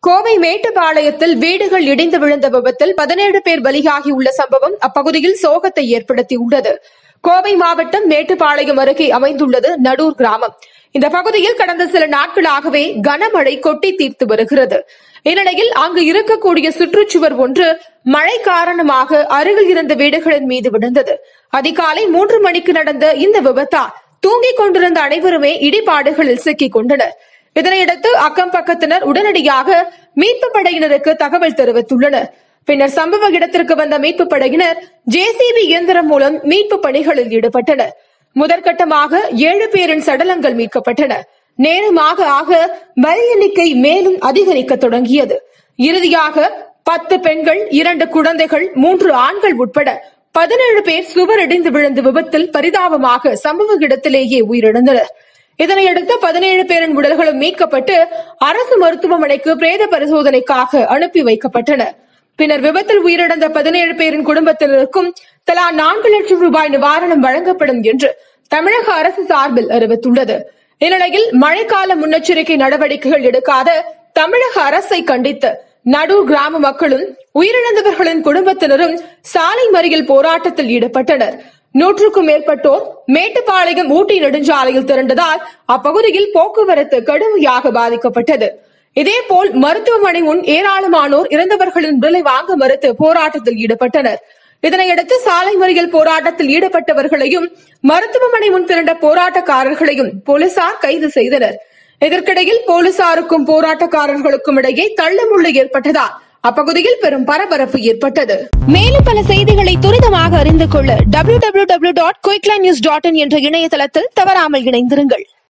கோவை மேட்டுப்பாளையத்தில் வீடுகள் இடிந்து விழுந்த விபத்தில் பதினேழு பேர் பலியாகியுள்ள சம்பவம் அப்பகுதியில் சோகத்தை ஏற்படுத்தியுள்ளது கோவை மாவட்டம் மேட்டுப்பாளையம் அருகே அமைந்துள்ளது நடூர் கிராமம் இந்த பகுதியில் கடந்த சில நாட்களாகவே கனமழை கொட்டி தீர்த்து வருகிறது இந்நிலையில் அங்கு இருக்கக்கூடிய சுற்றுச்சுவர் ஒன்று மழை காரணமாக அருகில் இருந்த வீடுகளின் மீது விழுந்தது அதிகாலை மூன்று மணிக்கு நடந்த இந்த விபத்தால் தூங்கிக் கொண்டிருந்த அனைவருமே இடிபாடுகளில் சிக்கிக் கொண்டனர் இதனையடுத்து அக்கம் பக்கத்தினர் உடனடியாக மீட்பு படையினருக்கு தகவல் தெரிவித்துள்ளனர் பின்னர் சம்பவ இடத்திற்கு வந்த மீட்பு படையினர் ஜேசிபி இயந்திரம் மூலம் மீட்பு பணிகளில் ஈடுபட்டனர் முதற்கட்டமாக ஏழு பேரின் சடலங்கள் மீட்கப்பட்டன நேரமாக ஆக பலி எண்ணிக்கை மேலும் அதிகரிக்க தொடங்கியது இறுதியாக பத்து பெண்கள் இரண்டு குழந்தைகள் மூன்று ஆண்கள் உட்பட பதினேழு பேர் சுவரடிந்து விழுந்த விபத்தில் பரிதாபமாக சம்பவ இடத்திலேயே உயிரிழந்தனர் இதனையடுத்து பதினேழு பேரின் உடல்களும் மீட்கப்பட்டு அரசு மருத்துவமனைக்கு பிரேத பரிசோதனைக்காக அனுப்பி வைக்கப்பட்டன பின்னர் விபத்தில் உயிரிழந்த பதினேழு பேரின் குடும்பத்தினருக்கும் தலா நான்கு லட்சம் ரூபாய் நிவாரணம் வழங்கப்படும் என்று தமிழக அரசு சார்பில் அறிவித்துள்ளது இந்நிலையில் மழைக்கால முன்னெச்சரிக்கை நடவடிக்கைகள் எடுக்காத தமிழக அரசை கண்டித்து நடூர் கிராம மக்களும் உயிரிழந்தவர்களின் குடும்பத்தினரும் சாலை மறியல் போராட்டத்தில் ஈடுபட்டனர் நூற்றுக்கும் மேற்பட்டோர் மேட்டுப்பாளையம் ஊட்டி நெடுஞ்சாலையில் திரண்டதால் அப்பகுதியில் போக்குவரத்து கடுமையாக பாதிக்கப்பட்டது இதேபோல் மருத்துவமனை முன் ஏராளமானோர் இறந்தவர்களின் உடலை வாங்க மறுத்து போராட்டத்தில் ஈடுபட்டனர் இதனையடுத்து சாலை மறியல் போராட்டத்தில் ஈடுபட்டவர்களையும் மருத்துவமனை முன் திரண்ட போராட்டக்காரர்களையும் போலீசார் கைது செய்தனர் இதற்கிடையில் போலீசாருக்கும் போராட்டக்காரர்களுக்கும் இடையே தள்ளுமுள்ளு ஏற்பட்டதால் அப்பகுதியில் பெரும் பரபரப்பு ஏற்பட்டது மேலும் பல செய்திகளை துரிதமாக அறிந்து கொள்ள W W W dot Quickline news dot in என்ற இணையதளத்தில் தவறாமல் இணைந்திருங்கள்